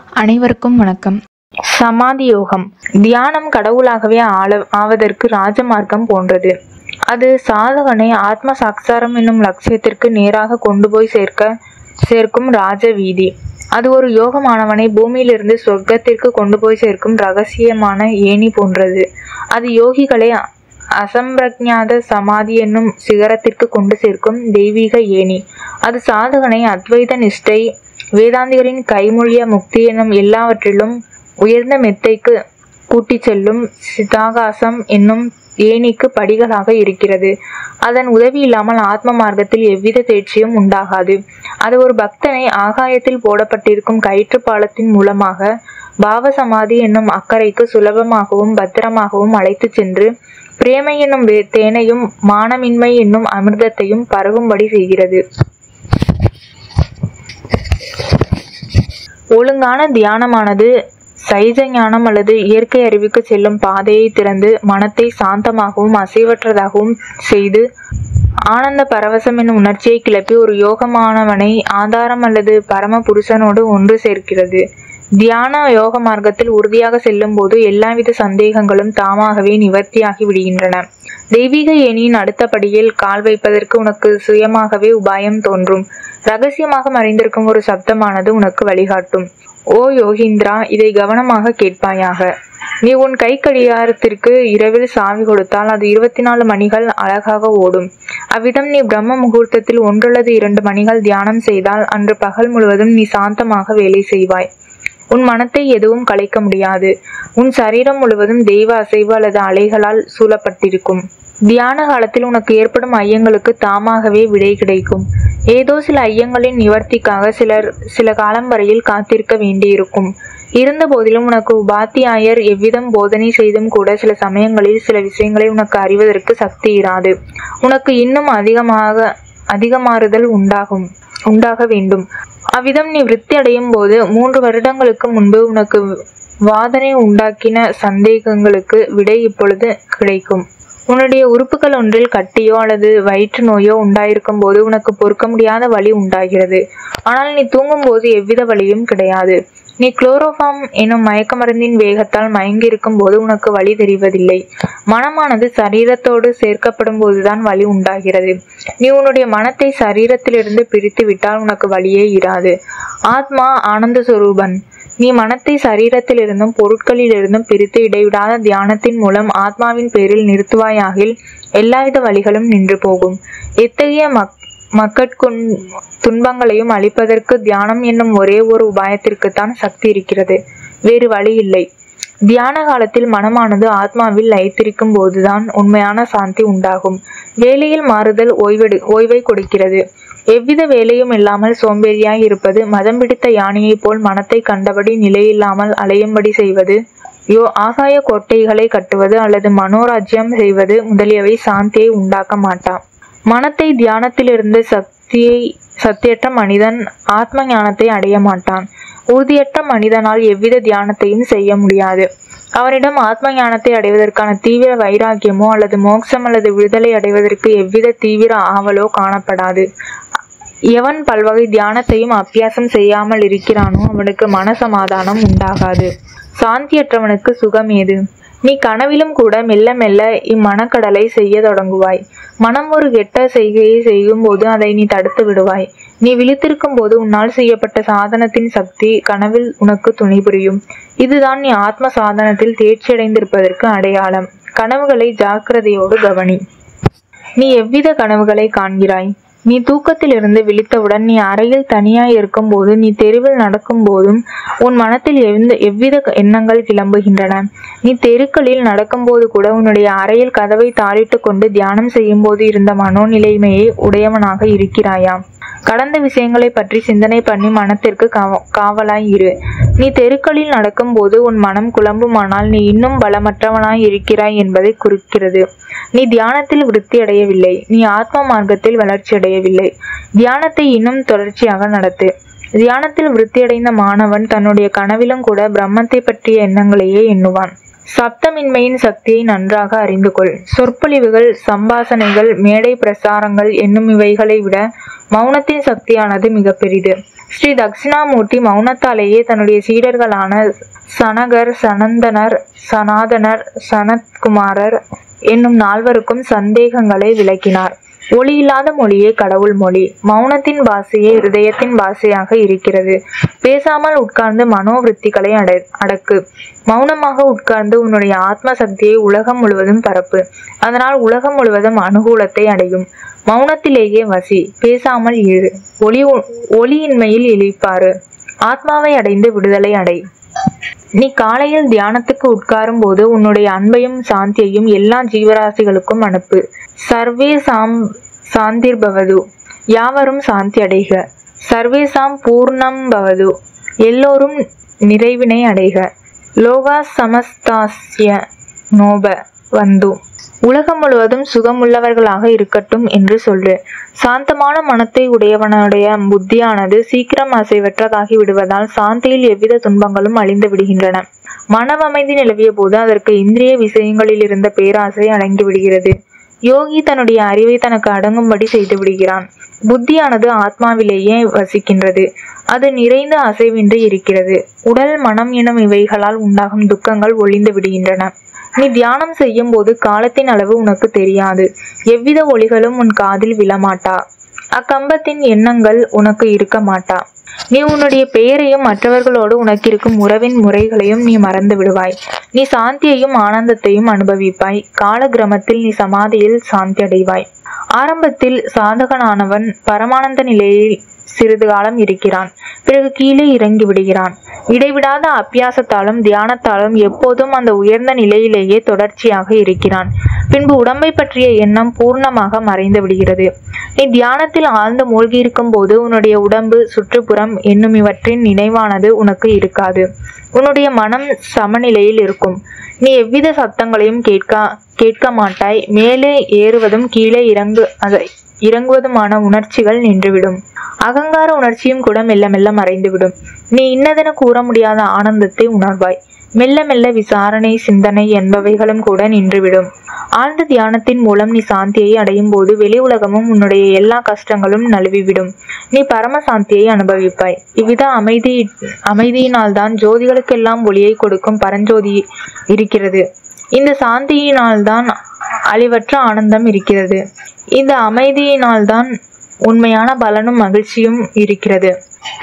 அனைவருக்கும் வணக்கம் சமாதி யோகம் தியானம் கடவுளாகவே ஆள ஆவதற்கு ராஜமார்க்கம் போன்றது அது சாதகனை ஆத்ம சாட்சாரம் என்னும் லட்சியத்திற்கு நேராக கொண்டு போய் சேர்க்க சேர்க்கும் ராஜ வீதி அது ஒரு யோகமானவனை பூமியிலிருந்து சொர்க்கத்திற்கு கொண்டு போய் சேர்க்கும் ரகசியமான ஏணி போன்றது அது யோகிகளை அசம்பிரஜாத சமாதி என்னும் சிகரத்திற்கு கொண்டு சேர்க்கும் தெய்வீக ஏணி அது சாதகனை அத்வைத நிஷ்டை வேதாந்திகளின் கைமொழிய முக்தி என்னும் எல்லாவற்றிலும் உயர்ந்த மெத்தைக்கு கூட்டிச் செல்லும் சிதாகாசம் என்னும் ஏணிக்கு படிகளாக இருக்கிறது அதன் உதவி இல்லாமல் ஆத்ம மார்க்கத்தில் எவ்வித தேர்ச்சியும் உண்டாகாது அது ஒரு பக்தனை ஆகாயத்தில் போடப்பட்டிருக்கும் கயிற்று பாலத்தின் மூலமாக பாவ சமாதி என்னும் அக்கறைக்கு சுலபமாகவும் பத்திரமாகவும் அழைத்துச் சென்று பிரேமை என்னும் வே- தேனையும் மானமின்மை என்னும் அமிர்தத்தையும் பரவும்படி செய்கிறது ஒழுங்கான தியானமானது சைஜ ஞானம் அல்லது இயற்கை அறிவுக்கு செல்லும் பாதையை திறந்து மனத்தை சாந்தமாகவும் அசைவற்றதாகவும் செய்து ஆனந்த பரவசம் என்னும் உணர்ச்சியை கிளப்பி ஒரு யோகமானவனை ஆதாரம் அல்லது பரம புருஷனோடு ஒன்று சேர்க்கிறது தியான யோக மார்க்கத்தில் உறுதியாக செல்லும் போது எல்லாவித சந்தேகங்களும் தாமாகவே நிவர்த்தியாகி விடுகின்றன தெய்வீக ஏணியின் அடுத்த படியில் கால் வைப்பதற்கு உனக்கு சுயமாகவே உபாயம் தோன்றும் ரகசியமாக மறைந்திருக்கும் ஒரு சப்தமானது உனக்கு வழிகாட்டும் ஓ யோகீந்திரா இதை கவனமாக கேட்பாயாக நீ உன் கை கடிகாரத்திற்கு இரவில் சாவி கொடுத்தால் அது இருபத்தி நாலு மணிகள் அழகாக ஓடும் அவ்விதம் நீ பிரம்ம முகூர்த்தத்தில் ஒன்றல்லது இரண்டு மணிகள் தியானம் செய்தால் அன்று பகல் முழுவதும் நீ சாந்தமாக வேலை செய்வாய் உன் மனத்தை எதுவும் கலைக்க முடியாது உன் சரீரம் முழுவதும் தெய்வ அசைவு அல்லது அலைகளால் சூழப்பட்டிருக்கும் தியான காலத்தில் உனக்கு ஏற்படும் ஐயங்களுக்கு தாமாகவே விடை கிடைக்கும் ஏதோ சில ஐயங்களின் நிவர்த்திக்காக சிலர் சில காலம் வரையில் காத்திருக்க வேண்டியிருக்கும் இருந்த போதிலும் உனக்கு உபாத்தியாயர் எவ்விதம் போதனை செய்தும் கூட சில சமயங்களில் சில விஷயங்களை உனக்கு அறிவதற்கு சக்தி இராது உனக்கு இன்னும் அதிகமாக அதிகமாறுதல் உண்டாகும் உண்டாக வேண்டும் அவ்விதம் நீ விருத்தி அடையும் போது மூன்று வருடங்களுக்கு முன்பு உனக்கு வாதனை உண்டாக்கின சந்தேகங்களுக்கு விடை இப்பொழுது கிடைக்கும் உன்னுடைய உறுப்புகள் ஒன்றில் கட்டியோ அல்லது வயிற்று நோயோ உண்டாயிருக்கும் போது உனக்கு பொறுக்க முடியாத வலி உண்டாகிறது ஆனால் நீ தூங்கும் போது எவ்வித வலியும் கிடையாது நீ குளோரோஃபார்ம் எனும் மயக்க மருந்தின் வேகத்தால் மயங்கி இருக்கும் போது உனக்கு வலி தெரிவதில்லை மனமானது சரீரத்தோடு சேர்க்கப்படும் போதுதான் வலி உண்டாகிறது நீ உன்னுடைய மனத்தை சரீரத்திலிருந்து பிரித்து விட்டால் உனக்கு வலியே இராது ஆத்மா ஆனந்த சொரூபன் நீ மனத்தை சரீரத்திலிருந்தும் பொருட்களிலிருந்தும் பிரித்து இடைவிடாத தியானத்தின் மூலம் ஆத்மாவின் பேரில் நிறுத்துவாயாகில் எல்லாவித வழிகளும் நின்று போகும் எத்தகைய மக் மக்கட்குன் துன்பங்களையும் அழிப்பதற்கு தியானம் என்னும் ஒரே ஒரு உபாயத்திற்குத்தான் சக்தி இருக்கிறது வேறு வழி இல்லை தியான காலத்தில் மனமானது ஆத்மாவில் லயித்திருக்கும் போதுதான் உண்மையான சாந்தி உண்டாகும் வேலையில் மாறுதல் ஓய்வெடு ஓய்வை கொடுக்கிறது எவ்வித வேலையும் இல்லாமல் சோம்பேறியாய் இருப்பது மதம் பிடித்த யானையைப் போல் மனத்தை கண்டபடி நிலையில்லாமல் அலையும்படி செய்வது யோ ஆகாய கோட்டைகளை கட்டுவது அல்லது மனோராஜ்யம் செய்வது முதலியவை சாந்தியை உண்டாக்க மாட்டா மனத்தை தியானத்திலிருந்து சக்தியை சக்தியற்ற மனிதன் ஆத்ம ஞானத்தை அடைய மாட்டான் உறுதியற்ற மனிதனால் எவ்வித தியானத்தையும் செய்ய முடியாது அவனிடம் ஆத்ம ஞானத்தை அடைவதற்கான தீவிர வைராக்கியமோ அல்லது மோட்சம் அல்லது விடுதலை அடைவதற்கு எவ்வித தீவிர ஆவலோ காணப்படாது எவன் பல்வகை தியானத்தையும் அபியாசம் செய்யாமல் இருக்கிறானோ அவனுக்கு மனசமாதானம் உண்டாகாது சாந்தியற்றவனுக்கு சுகம் ஏது நீ கனவிலும் கூட மெல்ல மெல்ல இம்மனக்கடலை செய்ய தொடங்குவாய் மனம் ஒரு கெட்ட செய்கையை செய்யும்போது அதை நீ தடுத்து விடுவாய் நீ விழித்திருக்கும் போது உன்னால் செய்யப்பட்ட சாதனத்தின் சக்தி கனவில் உனக்கு துணை புரியும் இதுதான் நீ ஆத்ம சாதனத்தில் தேர்ச்சியடைந்திருப்பதற்கு அடையாளம் கனவுகளை ஜாக்கிரதையோடு கவனி நீ எவ்வித கனவுகளை காண்கிறாய் நீ தூக்கத்திலிருந்து விழித்தவுடன் நீ அறையில் தனியாய் இருக்கும்போது நீ தெருவில் நடக்கும் போதும் உன் மனத்தில் எந்த எவ்வித எண்ணங்கள் கிளம்புகின்றன நீ தெருக்களில் நடக்கும்போது கூட உன்னுடைய அறையில் கதவை தாளிட்டு கொண்டு தியானம் செய்யும்போது இருந்த மனோநிலைமையை உடையவனாக இருக்கிறாயா கடந்த விஷயங்களை பற்றி சிந்தனை பண்ணி மனத்திற்கு காவ- காவலாய் இரு நீ தெருக்களில் நடக்கும்போது உன் மனம் குழம்புமானால் நீ இன்னும் பலமற்றவனாய் இருக்கிறாய் என்பதை குறிக்கிறது நீ தியானத்தில் விருத்தி அடையவில்லை நீ ஆத்ம மார்க்கத்தில் வளர்ச்சி அடையவில்லை தியானத்தை இன்னும் தொடர்ச்சியாக நடத்து தியானத்தில் விருத்தியடைந்த மாணவன் தன்னுடைய கனவிலும் கூட பிரம்மத்தை பற்றிய எண்ணங்களையே எண்ணுவான் சப்தமின்மையின் சக்தியை நன்றாக அறிந்து கொள் சொற்பொழிவுகள் சம்பாசனைகள் மேடை பிரசாரங்கள் என்னும் இவைகளை விட மௌனத்தின் சக்தியானது மிக பெரிது ஸ்ரீ தட்சிணாமூர்த்தி மௌனத்தாலேயே தன்னுடைய சீடர்களான சனகர் சனந்தனர் சனாதனர் சனத்குமாரர் என்னும் நால்வருக்கும் சந்தேகங்களை விளக்கினார் ஒளி இல்லாத மொழியே கடவுள் மொழி மௌனத்தின் பாஷையே இருதயத்தின் பாஷையாக இருக்கிறது பேசாமல் உட்கார்ந்து மனோவிருத்திகளை அட அடக்கு மௌனமாக உட்கார்ந்து உன்னுடைய ஆத்ம சக்தியை உலகம் முழுவதும் பரப்பு அதனால் உலகம் முழுவதும் அனுகூலத்தை அடையும் மௌனத்திலேயே வசி பேசாமல் இரு ஒளி ஒளியின்மையில் இழிப்பாரு ஆத்மாவை அடைந்து விடுதலை அடை நீ காலையில் தியானத்துக்கு உட்காரும் போது உன்னுடைய அன்பையும் சாந்தியையும் எல்லா ஜீவராசிகளுக்கும் அனுப்பு சர்வே சாம் சாந்திர்பவது யாவரும் சாந்தி அடைக சர்வேசாம் பூர்ணம் பவது எல்லோரும் நிறைவினை அடைக லோகா சமஸ்தாஸ்ய நோப வந்து உலகம் முழுவதும் சுகமுள்ளவர்களாக இருக்கட்டும் என்று சொல்லு சாந்தமான மனத்தை உடையவனுடைய புத்தியானது சீக்கிரம் அசைவற்றதாகி விடுவதால் சாந்தியில் எவ்வித துன்பங்களும் அழிந்து விடுகின்றன மனவமைதி நிலவிய போது அதற்கு இந்திரிய விஷயங்களில் இருந்த பேராசை அடங்கி விடுகிறது யோகி தன்னுடைய அறிவை தனக்கு அடங்கும்படி செய்து விடுகிறான் புத்தியானது ஆத்மாவிலேயே வசிக்கின்றது அது நிறைந்து அசைவின்றி இருக்கிறது உடல் மனம் எனும் இவைகளால் உண்டாகும் துக்கங்கள் ஒளிந்து விடுகின்றன நீ தியானம் செய்யும் போது காலத்தின் அளவு உனக்கு தெரியாது எவ்வித ஒளிகளும் உன் காதில் விழமாட்டா அக்கம்பத்தின் எண்ணங்கள் உனக்கு இருக்க மாட்டா நீ உன்னுடைய பெயரையும் மற்றவர்களோடு உனக்கு இருக்கும் உறவின் முறைகளையும் நீ மறந்து விடுவாய் நீ சாந்தியையும் ஆனந்தத்தையும் அனுபவிப்பாய் கால கிரமத்தில் நீ சமாதியில் சாந்தி அடைவாய் ஆரம்பத்தில் சாதகனானவன் பரமானந்த நிலையில் சிறிது காலம் இருக்கிறான் பிறகு கீழே இறங்கி விடுகிறான் இடைவிடாத அபியாசத்தாலும் தியானத்தாலும் எப்போதும் அந்த உயர்ந்த நிலையிலேயே தொடர்ச்சியாக இருக்கிறான் பின்பு உடம்பை பற்றிய எண்ணம் பூர்ணமாக மறைந்து விடுகிறது நீ தியானத்தில் ஆழ்ந்து மூழ்கியிருக்கும் போது உன்னுடைய உடம்பு சுற்றுப்புறம் என்னும் இவற்றின் நினைவானது உனக்கு இருக்காது உன்னுடைய மனம் சமநிலையில் இருக்கும் நீ எவ்வித சத்தங்களையும் கேட்க கேட்க மாட்டாய் மேலே ஏறுவதும் கீழே இறங்கு அதை இறங்குவதுமான உணர்ச்சிகள் நின்றுவிடும் அகங்கார உணர்ச்சியும் கூட மெல்ல மெல்ல மறைந்துவிடும் நீ இன்னதென கூற முடியாத ஆனந்தத்தை உணர்வாய் மெல்ல மெல்ல விசாரணை சிந்தனை என்பவைகளும் கூட நின்றுவிடும் ஆழ்ந்த தியானத்தின் மூலம் நீ சாந்தியை அடையும் போது வெளி உலகமும் உன்னுடைய எல்லா கஷ்டங்களும் நழுவிவிடும் நீ பரம சாந்தியை அனுபவிப்பாய் இவ்வித அமைதி அமைதியினால்தான் ஜோதிகளுக்கெல்லாம் ஒளியை கொடுக்கும் பரஞ்சோதி இருக்கிறது இந்த சாந்தியினால்தான் அழிவற்ற ஆனந்தம் இருக்கிறது இந்த அமைதியினால்தான் உண்மையான பலனும் மகிழ்ச்சியும் இருக்கிறது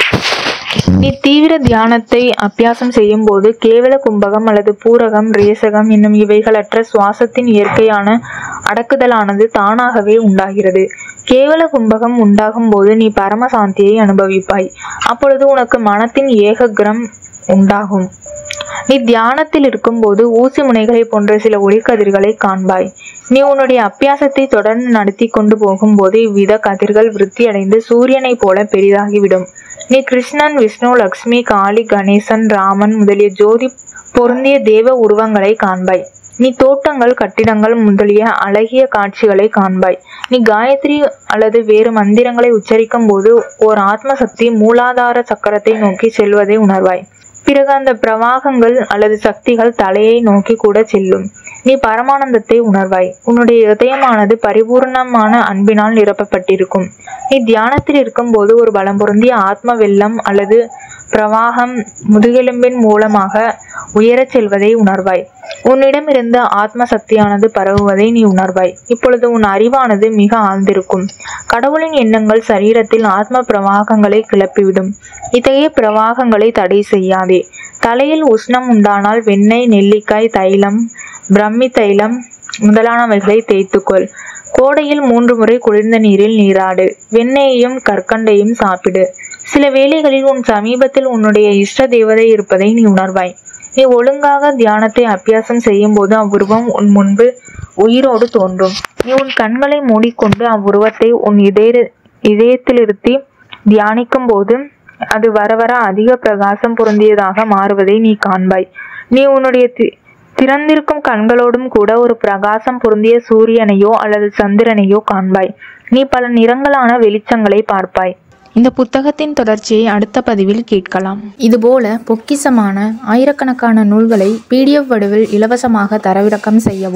நீ தீவிர தியானத்தை அபியாசம் செய்யும் போது கேவல கும்பகம் அல்லது பூரகம் ரேசகம் என்னும் இவைகளற்ற சுவாசத்தின் இயற்கையான அடக்குதலானது தானாகவே உண்டாகிறது கேவல கும்பகம் உண்டாகும் போது நீ பரமசாந்தியை அனுபவிப்பாய் அப்பொழுது உனக்கு மனத்தின் ஏகக்ரம் உண்டாகும் நீ தியானத்தில் இருக்கும்போது ஊசி முனைகளை போன்ற சில ஒளிக்கதிர்களை காண்பாய் நீ உன்னுடைய அபியாசத்தை தொடர்ந்து நடத்தி கொண்டு போகும்போது இவ்வித கதிர்கள் விருத்தியடைந்து சூரியனைப் போல பெரிதாகிவிடும் நீ கிருஷ்ணன் விஷ்ணு லக்ஷ்மி காளி கணேசன் ராமன் முதலிய ஜோதி பொருந்திய தேவ உருவங்களை காண்பாய் நீ தோட்டங்கள் கட்டிடங்கள் முதலிய அழகிய காட்சிகளை காண்பாய் நீ காயத்ரி அல்லது வேறு மந்திரங்களை உச்சரிக்கும் போது ஓர் ஆத்ம சக்தி மூலாதார சக்கரத்தை நோக்கி செல்வதை உணர்வாய் பிறகு அந்த பிரவாகங்கள் அல்லது சக்திகள் தலையை நோக்கி கூட செல்லும் நீ பரமானந்தத்தை உணர்வாய் உன்னுடைய இதயமானது பரிபூர்ணமான அன்பினால் நிரப்பப்பட்டிருக்கும் நீ தியானத்தில் இருக்கும்போது ஒரு பலம் பொருந்திய ஆத்ம வெள்ளம் அல்லது பிரவாகம் முதுகெலும்பின் மூலமாக உயரச் செல்வதை உணர்வாய் உன்னிடமிருந்து ஆத்ம சக்தியானது பரவுவதை நீ உணர்வாய் இப்பொழுது உன் அறிவானது மிக ஆழ்ந்திருக்கும் கடவுளின் எண்ணங்கள் சரீரத்தில் ஆத்ம பிரவாகங்களை கிளப்பிவிடும் இத்தகைய பிரவாகங்களை தடை செய்யாதே தலையில் உஷ்ணம் உண்டானால் வெண்ணெய் நெல்லிக்காய் தைலம் பிரம்மி தைலம் முதலானவைகளை தேய்த்துக்கொள் கோடையில் மூன்று முறை குளிர்ந்த நீரில் நீராடு வெண்ணெயையும் கற்கண்டையும் சாப்பிடு சில வேளைகளில் உன் சமீபத்தில் உன்னுடைய இஷ்ட தேவதை இருப்பதை நீ உணர்வாய் நீ ஒழுங்காக தியானத்தை அபியாசம் செய்யும் போது அவ்வுருவம் உன் முன்பு உயிரோடு தோன்றும் நீ உன் கண்களை மூடிக்கொண்டு அவ்வுருவத்தை உன் இதய இதயத்திலிருத்தி தியானிக்கும் போது அது வர வர அதிக பிரகாசம் பொருந்தியதாக மாறுவதை நீ காண்பாய் நீ உன்னுடைய தி- திறந்திருக்கும் கண்களோடும் கூட ஒரு பிரகாசம் பொருந்திய சூரியனையோ அல்லது சந்திரனையோ காண்பாய் நீ பல நிறங்களான வெளிச்சங்களை பார்ப்பாய் இந்த புத்தகத்தின் தொடர்ச்சியை அடுத்த பதிவில் கேட்கலாம் இதுபோல பொக்கிஷமான ஆயிரக்கணக்கான நூல்களை பிடிஎஃப் வடிவில் இலவசமாக தரவிறக்கம் செய்யவும்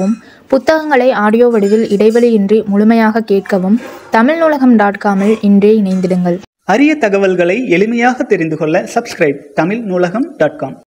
புத்தகங்களை ஆடியோ வடிவில் இடைவெளியின்றி முழுமையாக கேட்கவும் தமிழ் நூலகம் டாட் காமில் இன்றே இணைந்திடுங்கள் அரிய தகவல்களை எளிமையாக தெரிந்து கொள்ள சப்ஸ்கிரைப் தமிழ் நூலகம் டாட் காம்